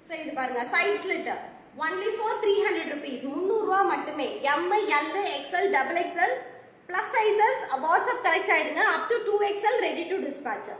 சரி இது பாருங்க side slit only for three hundred rupees முந்நூறுரூவா மட்டுமே M L XL double XL plus sizes WhatsApp connect ஆயிடுங்க up to two XL ready to dispatch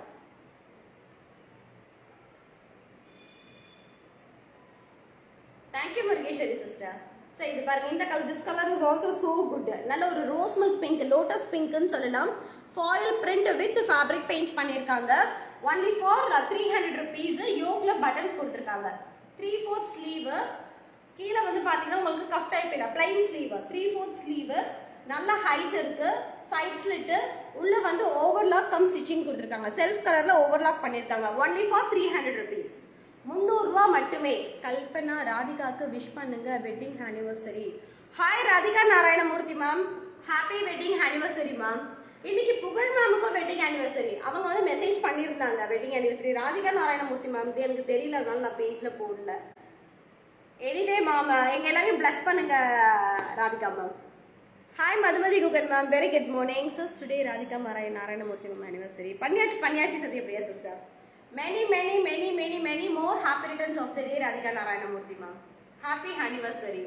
thank you Murugeswari sister சரி இது பாருங்க இந்த colour this colour is also so good நல்ல ஒரு rose milk pink lotus பிங்க்னு சொல்லலாம் foil print with fabric paint பண்ணியிருக்காங்க only for three hundred rupees யோக்ல பட்டன்ஸ் கொடுத்துருக்காங்க த்ரீ ஃபோர்த் ஸ்லீவ் கீழே வந்து பார்த்தீங்கன்னா உங்களுக்கு கஃப் டைப் இல்லை plain sleeve three fourth sleeve நல்ல ஹைட் இருக்கு சைட் ஸ்லிட்டு உள்ள வந்து ஓவர்லாக் கம் ஸ்டிச்சிங் கொடுத்துருக்காங்க செல்ஃப் கலர்ல ஓவர்லாக் பண்ணியிருக்காங்க only for three hundred rupees முந்நூறுரூவா மட்டுமே கல்பனா ராதிகாக்கு விஷ் பண்ணுங்க wedding anniversary hi Radhika Narayanamurthy ma'am happy wedding anniversary ma'am இன்னைக்கு புகழ் மேமுக்கும் வெட்டிங் ஆனிவர்சரி அவங்க வந்து மெசேஜ் பண்ணியிருந்தாங்க wedding anniversary Radhika Narayanamurthy ma'am எனக்கு தெரியல அதனால நான் பேஜ்ல போடல எனிவே மேம் எங்க எல்லாரையும் பிளஸ் பண்ணுங்க Radhika ma'am hi Madhumathi Guhan ma'am very good morning sis today Radhika மாராய நாராயணமூர்த்தி மேம் ஆனிவர்சரி பண்ணியாச்சு பண்ணியாச்சு Sathyapriya sister many many many many many more happy returns of the day Radhika Narayanamurthy ma'am happy anniversary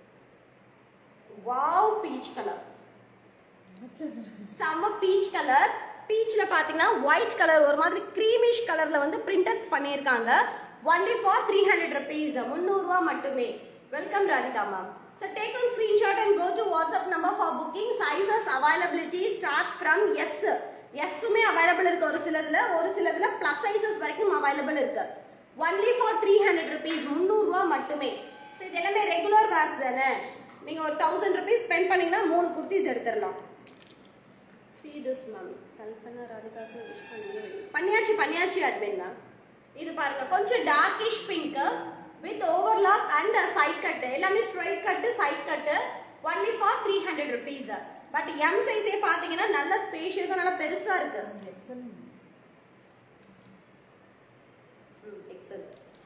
wow peach colour செம்ம peach colour பீச்ல பாத்தீங்கன்னா white colour ஒரு மாதிரி creamish கலர்ல வந்து பிரிண்டட்ஸ் பண்ணியிருக்காங்க only for three hundred rupees முந்நூறுரூவா மட்டுமே welcome Radhika ma'am So take a screenshot and go to WhatsApp number for booking. Sizes availability starts from S. எஸ்ஸுமே அவைலபிள் இருக்கு ஒரு சிலதுல ஒரு சிலதுல பிளஸ் சைசஸ் வரைக்கும் அவைலபிள் இருக்கு only for three hundred rupees முந்நூறுரூவா மட்டுமே ஸோ இது எல்லாமே ரெகுலர் வேர்ஸ் தானே நீங்கள் ஒரு தௌசண்ட் ருபீஸ் ஸ்பெண்ட் பண்ணீங்கன்னா மூணு குர்த்திஸ் எடுத்துடலாம் சி திஸ் மேம் கல்பனா ராதிகாக்கு விஷ் பண்ணுங்க பண்ணியாச்சு பண்ணியாச்சு அட்மின் மேம் இது பாருங்க கொஞ்சம் darkish pink with overlock and side cut எல்லாமே straight cut side cut only for three hundred rupees but M சைஸே பார்த்தீங்கன்னா நல்ல ஸ்பேஷியஸாக நல்லா பெருசா இருக்கு எக்ஸல்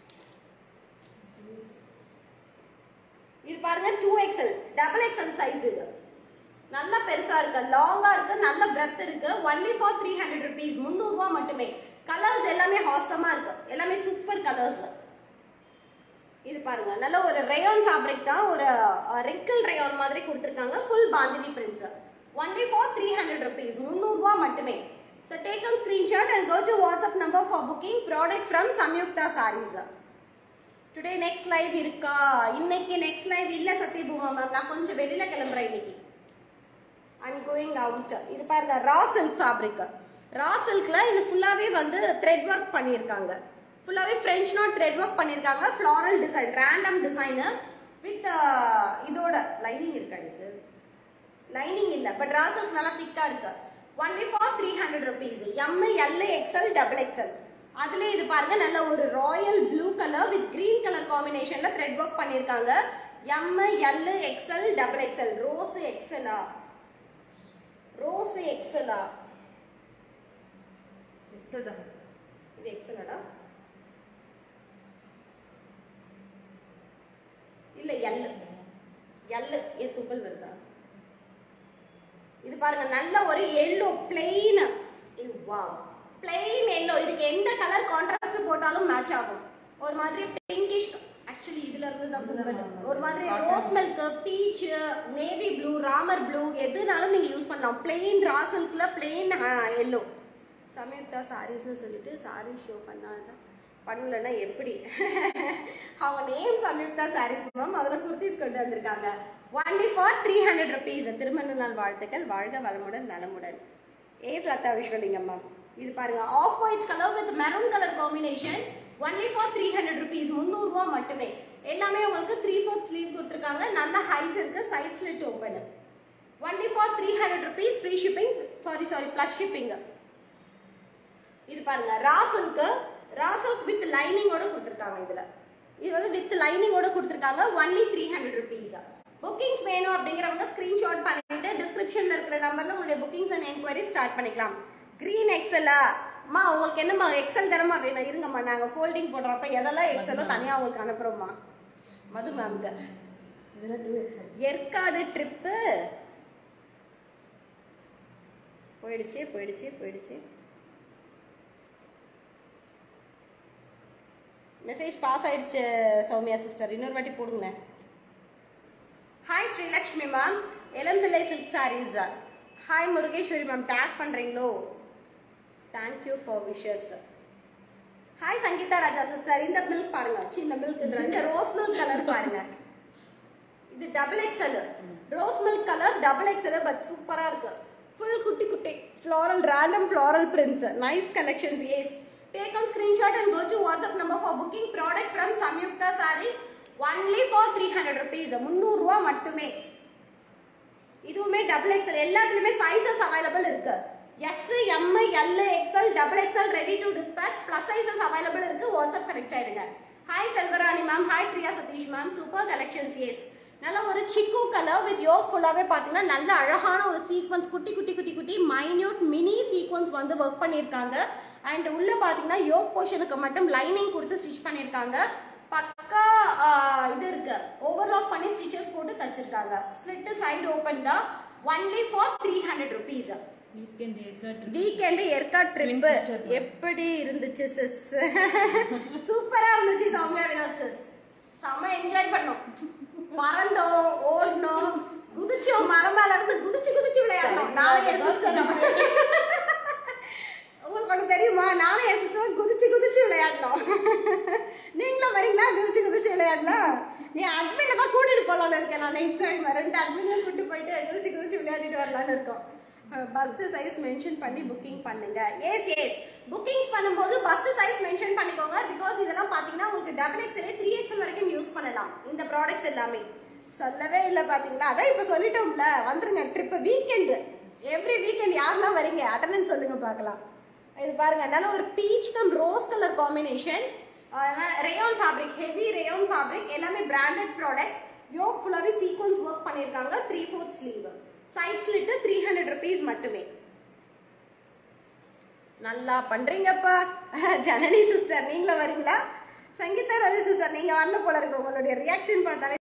இது பாருங்க two XL double XL size இது நல்ல பெருசா இருக்கு லாங்கா இருக்கு நல்ல பிரெத் இருக்கு only for three hundred rupees முந்நூறுரூவா மட்டுமே கலர்ஸ் எல்லாமே ஹாசமா இருக்கு எல்லாமே சூப்பர் கலர்ஸ் இது பாருங்க நல்ல ஒரு ரேயான் ஃபேப்ரிக் தான் ஒரு ரெக்கிள் ரேயான் மாதிரி கொடுத்துருக்காங்க full bandhani prints only for three hundred rupees முந்நூறுரூவா மட்டுமே so take an screenshot and go to WhatsApp number for booking product from Samyuktha Sarees today next live இருக்கா இன்னைக்கு நெக்ஸ்ட் லைவ் இல்ல சத்யபூமா மேம் நான் கொஞ்சம் வெளியில கிளம்புறேன் இன்னைக்கு ஐம் கோயிங் அவுட் இது பாருங்க ரா சில்க் ஃபேப்ரிக் ரா சில்க்ல இது ஃபுல்லாவே வந்து த்ரெட் ஒர்க் பண்ணியிருக்காங்க ஃபுல்லாவே ஃப்ரெஞ்ச் நாட் த்ரெட் ஒர்க் பண்ணியிருக்காங்க floral design random design with இதோட லைனிங் இருக்கா இது லைனிங் இல்ல பட் ரா சில்க் நல்லா திக்கா இருக்கு only for three hundred rupees M L XL double XL அதுல இது பாருங்க நல்ல ஒரு royal blue colour with green colour காம்பினேஷன்ல த்ரெட் ஒர்க் பண்ணிருக்காங்க M L XL double XL rose எக்ஸ்எலா ரோஸ் எக்ஸ்எலா இது எக்ஸ்எலடா இல்ல எல் எல் இது துப்பல் வருதா இது பாருங்க நல்ல ஒரு எல்லோ பிளெயின் வா பிளெயின் எல்லோ இதுக்கு எந்த கலர் கான்ட்ராஸ்ட் போட்டாலும் மேட்ச் ஆகும் ஒரு மாதிரி பிங்கிஷ் ஆக்சுவலி இதுல இருந்து தான் துப்பல். ஒரு மாதிரி rose milk peach navy blue Ramar blue எதுனாலும் நீங்க யூஸ் பண்ணலாம் பிளெயின் ரா சில்க்ல பிளெயின் எல்லோ சமயுக்தா சாரீஸ்னு சொல்லிட்டு சாரி ஷோ பண்ணாதான் பண்ணலன்னா எப்படி அவங்க நேம் சம்யுக்தா சாரீஸ் மேம் அதில் குர்த்திஸ் கொண்டு வந்திருக்காங்க only for three hundred rupees திருமண நாள் வாழ்த்துக்கள் வாழ்க வளமுடன் நலமுடன் ஏஸ் லதா விஸ்வலிங்கம் மேம் இது பாருங்க off white colour with maroon colour combination only for three hundred rupees முந்நூறுரூவா மட்டுமே எல்லாமே உங்களுக்கு த்ரீ ஃபோர்த் ஸ்லீவ் கொடுத்துருக்காங்க நல்ல ஹைட் இருக்கு side slit open only for three hundred rupees free shipping sorry sorry plus shipping இது பாருங்க ராசலுக்கு ராசலுக்கு வித் லைனிங்கோட கொடுத்துருக்காங்க இதுல இது வந்து வித் லைனிங்கோட கொடுத்துருக்காங்க only three hundred rupees bookings வேணும் அப்படிங்கிறவங்க ஸ்கிரீன்ஷாட் பண்ணிட்டு டிஸ்கிரிப்ஷன்ல இருக்கிற நம்பர்ல உங்களுடைய புக்கிங்ஸ் அண்ட் என்கொயரி ஸ்டார்ட் பண்ணிக்கலாம் கிரீன் எக்ஸலா அம்மா உங்களுக்கு என்னம்மா எக்ஸல் தரமா வேணும் இருங்கம்மா நாங்க ஃபோல்டிங் போடுறப்ப எதெல்லாம் எக்ஸலோ தனியா உங்களுக்கு அனுப்புறோம்மா மது மேம்க்கு ஏற்காடு ட்ரிப்பு போயிடுச்சு போயிடுச்சு போயிடுச்சு மெசேஜ் பாஸ் ஆயிடுச்சு சௌமியா சிஸ்டர் இன்னொரு வாட்டி போடுங்களேன் hi Sreelakshmi ma'am Elampillai silk sarees hi Murugeswari ma'am tag பண்ணுறீங்களோ thank you for wishes hi Sangeetha Raja sister இந்த மில்க் பாருங்க சின்ன மில்க்ன்ற இந்த ரோஸ் மில்க் கலர் பாருங்க இது double XL rose milk colour double XL but சூப்பரா இருக்கு ஃபுல் குட்டி குட்டி floral random floral prints nice collections yes take on screenshot and go to WhatsApp number for booking product from Samyuktha Sarees only for three hundred rupees முந்நூறுரூவா மட்டுமே இதுவுமே double XL எல்லாத்துலயுமே sizes available இருக்கு S M L XL double XL ready to dispatch plus sizes available இருக்கு WhatsApp connect ஆயிடுங்க hi Selvarani ma'am hi Priya Sathish ma'am super collections yes நல்ல ஒரு சிக்கு கலர் வித் யோக் ஃபுல்லாகவே பார்த்தீங்கன்னா நல்ல அழகான ஒரு சீக்வன்ஸ் குட்டி குட்டி குட்டி குட்டி மைன்யூட் மினி சீக்வன்ஸ் வந்து ஒர்க் பண்ணியிருக்காங்க அண்ட் உள்ள பார்த்தீங்கன்னா யோக் போர்ஷனுக்கு மட்டும் லைனிங் கொடுத்து ஸ்டிச் பண்ணியிருக்காங்க பக்கா ஆஹ், இது இருக்கு ஓவர்லாக் பண்ணி ஸ்டிச்சஸ் போட்டு தச்சிருக்காங்க ஸ்லிட்டு சைடு ஓப்பன் தான் only for three hundred rupees weekend Yercaud weekend Yercaud trip Twin sister. எப்படி இருந்துச்சு சிஸ் சூப்பரா இருந்துச்சு சௌமியா வினோத் சிஸ் செம்ம என்ஜாய் பண்ணோம் பறந்தோம் ஓடினோம் குதிச்சோம் மலை மேல இருந்து குதிச்சு குதிச்சு விளையாடணும் நானும் என் சிஸ்டர் உங்களுக்கு ஒன்று தெரியுமா நானும் என் சிஸ்டர் குதிச்சு குதிச்சு விளையாடணும் நீங்களும் வரீங்களா குதிச்சு குதிச்சு விளையாடலாம் நீ அட்மின்ல தான் கூட்டிட்டு போகலான்னு இருக்கேன் நான் நெக்ஸ்ட் டைம் ரெண்டு அட்மின்ல கூட்டு போயிட்டு குதிச்சு குதிச்சு விளையாடிட்டு வரலான்னு இருக்கோம் பஸ்ட் சைஸ் மென்ஷன் பண்ணி புக்கிங் பண்ணுங்க எஸ் எஸ் புக்கிங்ஸ் பண்ணும்போது பஸ்ட் சைஸ் மென்ஷன் பண்ணிக்கோங்க பிகாஸ் இதெல்லாம் பார்த்தீங்கன்னா உங்களுக்கு டபுள் எக்ஸ்எல் த்ரீ எக்ஸ்எல் வரைக்கும் யூஸ் பண்ணலாம் இந்த ப்ராடக்ட்ஸ் எல்லாமே சொல்லவே இல்லை பார்த்தீங்களா அதான் இப்போ சொல்லிட்டோம்ல வந்துருங்க ட்ரிப்பு வீக்கெண்டு எவ்ரி வீக்கெண்ட் யாரெல்லாம் வரீங்க அட்டண்டன்ஸ் சொல்லுங்க பார்க்கலாம் இது பாருங்க நல்ல ஒரு peach cum rose colour combination rayon fabric heavy rayon fabric எல்லாமே பிராண்டட் ப்ராடக்ட்ஸ் யோக் ஃபுல்லாகவே சீக்வன்ஸ் ஒர்க் பண்ணியிருக்காங்க three fourth sleeve side slit three hundred rupees மட்டுமே நல்லா பண்றீங்கப்பா ஜனனி சிஸ்டர் நீங்களும் வரீங்களா சங்கீதா ரவி சிஸ்டர் நீங்க வரல போல இருக்கு உங்களுடைய ரியாக்ஷன் பார்த்தாலே